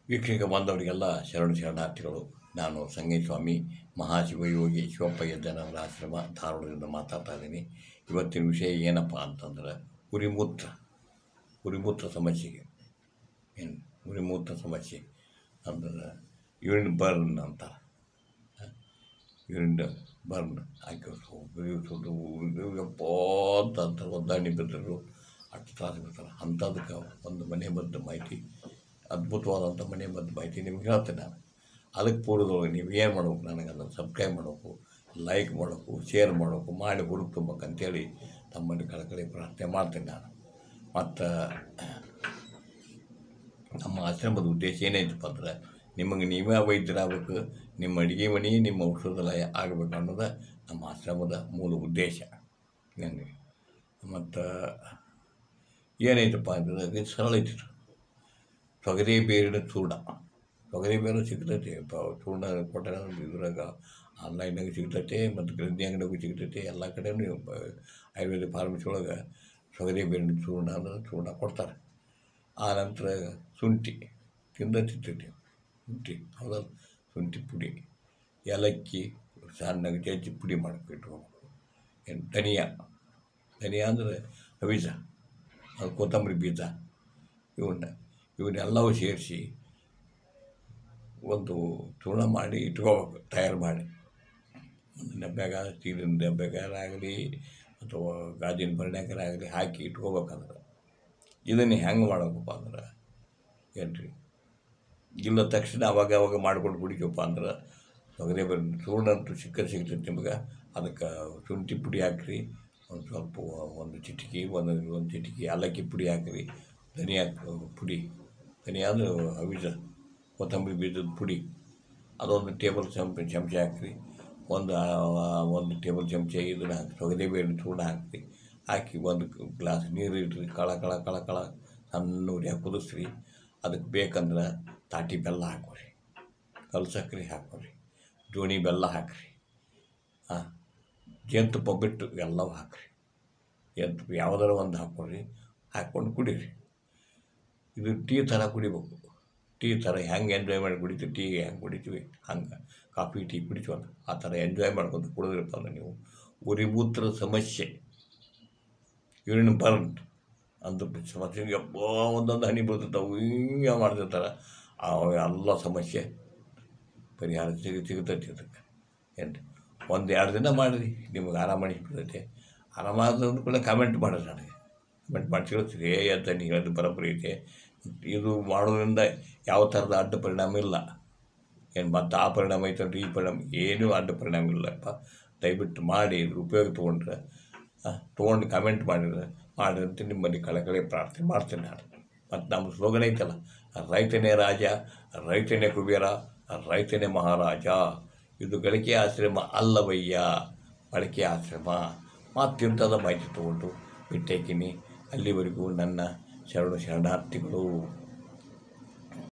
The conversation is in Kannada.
ವೀಕ್ಷಕ ಬಾಂಧವರಿಗೆಲ್ಲ ಶರಣ ಶರಣಾರ್ಥಿಗಳು ನಾನು ಸಂಗೇಸ್ವಾಮಿ ಮಹಾಶಿವಯೋಗಿ ಶಿವಪ್ಪಯ್ಯ ಜನರ ಆಶ್ರಮ ಧಾರವಾಡದಿಂದ ಮಾತಾಡ್ತಾ ಇದ್ದೀನಿ ಇವತ್ತಿನ ವಿಷಯ ಏನಪ್ಪ ಅಂತಂದ್ರೆ ಉರಿಮೂತ್ರ ಉರಿಮೂತ್ರ ಸಮಸ್ಯೆಗೆ ಏನು ಉರಿಮೂತ್ರ ಸಮಸ್ಯೆ ಅಂದ್ರೆ ಯೂರಿನ್ ಬರ್ನ್ ಅಂತಾರೆ ಯೂರಿನ್ ಬರ್ನ್ ಹಾಕಿ ಉರಿಸೋದು ಯಪ್ಪ ಅಂತ ಅಂತಾರೆ ಒದ್ದಾಡಿ ಬಿದ್ದರು ಅಷ್ಟು ತ್ರಾಸ ಬಿಡ್ತಾರೆ ಅಂಥದಕ್ಕೆ ಒಂದು ಮನೆ ಮದ್ದು ಮಾಹಿತಿ ಅದ್ಭುತವಾದಂಥ ಮನೆ ಮದ್ದು ಮಾಹಿತಿ ನಿಮ್ಗೆ ಹೇಳ್ತೇನೆ ನಾನು ಅದಕ್ಕೆ ಪೂರ್ವದೊಳಗೆ ನೀವು ಏನು ಮಾಡ್ಬೇಕು ನನಗೆ ಅದನ್ನು ಸಬ್ಸ್ಕ್ರೈಬ್ ಮಾಡಬೇಕು ಲೈಕ್ ಮಾಡಬೇಕು ಶೇರ್ ಮಾಡಬೇಕು ಮಾಡಿ ಹುರುಪು ತುಂಬಬೇಕಂತೇಳಿ ತಮ್ಮಲ್ಲಿ ಕಳಕಳಿ ಪ್ರಾರ್ಥನೆ ಮಾಡ್ತೇನೆ ನಾನು ಮತ್ತು ನಮ್ಮ ಆಶ್ರಮದ ಉದ್ದೇಶ ಏನೈತಪ್ಪ ಅಂದ್ರೆ ನಿಮಗೆ ನೀವೇ ವೈದ್ಯರಾಗಬೇಕು ನಿಮ್ಮ ಅಡುಗೆ ಮನೆ ನಿಮ್ಮ ಔಷಧಾಲಯ ಆಗಬೇಕು ಅನ್ನೋದು ನಮ್ಮ ಆಶ್ರಮದ ಮೂಲ ಉದ್ದೇಶ ನನಗೆ ಮತ್ತು ಏನೈತಪ್ಪ ಅಂದ್ರೆ ಇದು ಸರಳ ಐತಿ ಇದು. ತೊಗರಿ ಬೇರಿನ ಚೂರ್ಣ ತೊಗರಿ ಬೇರು ಸಿಗ್ತೈತೆ ಪ ಚೂರ್ಣ ಕೊಟ್ಟರೆ ಇದ್ರಾಗ ಆನ್ಲೈನಾಗ ಸಿಗ್ತೈತೆ ಮತ್ತು ಗ್ರಂಥಿ ಅಂಗಡಿಯಾಗೂ ಸಿಗ್ತೈತೆ ಎಲ್ಲ ಕಡೆನೂ ಬ- ಆಯುರ್ವೇದ ಫಾರ್ಮಸಿ ಒಳಗೆ ತೊಗರಿ ಬೇರಿನ ಚೂರ್ಣ ಅಂದ್ರೆ ಚೂರ್ಣ ಕೊಡ್ತಾರೆ ಆ ನಂತರ ಶುಂಠಿ ತಿಂದತಿರ್ತೈತಿ ಶುಂಠಿ ಹೌದಲ್ಲ ಶುಂಠಿ ಪುಡಿ ಏಲಕ್ಕಿ ಸಣ್ಣಗೆ ಜಜ್ಜಿ ಪುಡಿ ಮಾಡ್ಕೊಂಡು ಇಟ್ಕೋಬೇಕು ಏನು ಧನಿಯಾ ಧನಿಯಾ ಅಂದರೆ ಬೀಜ ಅದು ಕೊತ್ತಂಬರಿ ಬೀಜ ಇವನ್ನ ಇವನ್ನೆಲ್ಲವೂ ಸೇರಿಸಿ ಒಂದು ಚೂರ್ಣ ಮಾಡಿ ಇಟ್ಕೋಬೇಕು ತಯಾರು ಮಾಡಿ ಒಂದು ಡಬ್ಬ್ಯಾಗ ಸ್ಟೀಲಿನ ಡಬ್ಬ್ಯಾಗಾರಾಗಲಿ ಅಥವಾ ಗಾಜಿನ ಬರಣೆಗಾರಾಗಲಿ ಹಾಕಿ ಇಟ್ಕೋಬೇಕಂದ್ರೆ ಇದನ್ನು ಹೆಂಗೆ ಮಾಡಬೇಕಪ್ಪ ಅಂದ್ರೆ ಏನು ರೀ ಇಲ್ಲ ತಕ್ಷಣ ಅವಾಗ ಅವಾಗ ಮಾಡ್ಕೊಂಡು ಕುಡಿತೀವಪ್ಪ ಅಂದ್ರೆ ತೊಗರಿ ಬರ ಚೂರ್ಣ ಅಂತೂ ಸಿಕ್ಕ ಸಿಗ್ತೈತೆ ನಿಮ್ಗೆ ಅದಕ್ಕೆ ಶುಂಠಿ ಪುಡಿ ಹಾಕ್ರಿ ಒಂದು ಸ್ವಲ್ಪ ಒಂದು ಚಿಟಿಕಿ ಒಂದು ಒಂದು ಚಿಟಿಕಿ ಏಲಕ್ಕಿ ಪುಡಿ ಹಾಕ್ರಿ ಧನಿಯಾ ಪುಡಿ ಧನಿಯಾ ಅಂದ್ರೆ ಬೀಜ ಕೊತ್ತಂಬರಿ ಬೀಜದ ಪುಡಿ ಅದೊಂದು ಟೇಬಲ್ ಚಮಚ ಚಮಚ ಹಾಕ್ರಿ ಒಂದು ಆ, ಒಂದು ಟೇಬಲ್ ಚಮಚ ಇದನ್ನು ಹಾಕಿ ತೊಗರಿ ಬೇಳೆ ಚೂರ್ಣ ಹಾಕ್ರಿ ಹಾಕಿ ಒಂದು ಗ್ಲಾಸ್ ನೀರು ಇಡ್ರಿ ಕಳ ಕಳ ಕಳ ಕಳ ಸಣ್ಣ ಉರಿಯಾಗ ಕುದಿಸ್ರಿ ಅದಕ್ಕೆ ಬೇಕಂದ್ರೆ ತಾಟಿ ಬೆಲ್ಲ ಹಾಕೋರಿ ಕಲ್ ಸಕ್ಕರೆ ಹಾಕೋರಿ ಜೋಣಿ ಬೆಲ್ಲ ಹಾಕ್ರಿ ಹಾಂ ಜೇನುತುಪ್ಪ ಬಿಟ್ಟು ಎಲ್ಲವೂ ಹಾಕ್ರಿ ಜೇನುತುಪ್ಪ ಯಾವುದಾರ ಒಂದು ಹಾಕ್ಕೊಡ್ರಿ ಹಾಕ್ಕೊಂಡು ಕುಡೀರಿ ಇದು ಟೀ ಥರ ಕುಡಿಬೇಕು ಟೀ ಥರ ಹೆಂಗೆ ಎಂಜಾಯ್ ಮಾಡಿ ಕುಡಿತೀವಿ ಟೀ ಹೆಂಗೆ ಕುಡಿತೀವಿ ಹಂಗೆ ಕಾಫಿ ಟೀ ಕುಡಿತೀವಲ್ಲ ಆ ಥರ ಎಂಜಾಯ್ ಮಾಡ್ಕೊಂಡು ಕುಡಿದ್ರಪ್ಪ ಅಂದ್ರೆ ನೀವು ಉರಿಮೂತ್ರ ಸಮಸ್ಯೆ ಯೂರಿನ್ ಬರ್ನ್ ಅಂತ ಸಮಸ್ಯೆ ಯಪ್ಪ ಒಂದೊಂದು ಹನಿ ಬೀಳ್ತಿರ್ತಾವೆ ಹಿಂಗೆ ಮಾಡ್ತಿರ್ತಾರೆ ಆ ಎಲ್ಲ ಸಮಸ್ಯೆ ಪರಿಹಾರ ಸಿಗ ಸಿಗ್ತೈತಿ ಅದಕ್ಕೆ ಏನು ಒಂದು ಎರಡು ದಿನ ಮಾಡಿರಿ ನಿಮಗೆ ಆರಾಮ ಅನಿಸ್ಬಿಡ್ತೈತೆ ಆರಾಮಾದ ಕೂಡ ಕಮೆಂಟ್ ಮಾಡಿರಿ ನನಗೆ ಕಮೆಂಟ್ ಮಾಡಿ ತಿಳಿಸ್ರಿ ಏ ಅಂತ ನೀವು ಹೇಳೋದು ಬರೋಬ್ಬರಿ ಐತೆ ಇದು ಮಾಡೋದ್ರಿಂದ ಯಾವ ಥರದ ಅಡ್ಡ ಪರಿಣಾಮ ಇಲ್ಲ ಏನು ಮತ್ತು ಆ ಪರಿಣಾಮ ಐತಂದ್ರೆ ಈ ಪರಿಣಾಮ ಏನೂ ಅಡ್ಡ ಪರಿಣಾಮ ಇಲ್ಲಪ್ಪ ದಯವಿಟ್ಟು ಮಾಡಿ ಇದ್ರ ಉಪಯೋಗ ತೊಗೊಂಡ್ರೆ ತೊಗೊಂಡು ಕಮೆಂಟ್ ಮಾಡಿದ್ರೆ ಮಾಡಿರಿ ಅಂತ ನಿಮ್ಮಲ್ಲಿ ಕಳಕಳಿ ಪ್ರಾರ್ಥನೆ ಮಾಡ್ತೇನೆ ನಾನು ಮತ್ತು ನಮ್ಮ ಸ್ಲೋಗನ್ ಐತಲ್ಲ ರೈತನೇ ರಾಜ ರೈತನೇ ಕುಬೇರ ರೈತನೇ ಮಹಾರಾಜ ಇದು ಗಳಿಕೆ ಆಶ್ರಮ ಅಲ್ಲವಯ್ಯ ಬಳಕೆ ಆಶ್ರಮ ಮತ್ತಿಂಥದ ಮಾಹಿತಿ ತೊಗೊಂಡು ಬಿಟ್ಟೇಕಿನಿ ಅಲ್ಲಿವರೆಗೂ ನನ್ನ ಶರಣ ಶರಣಾರ್ಥಿಗಳು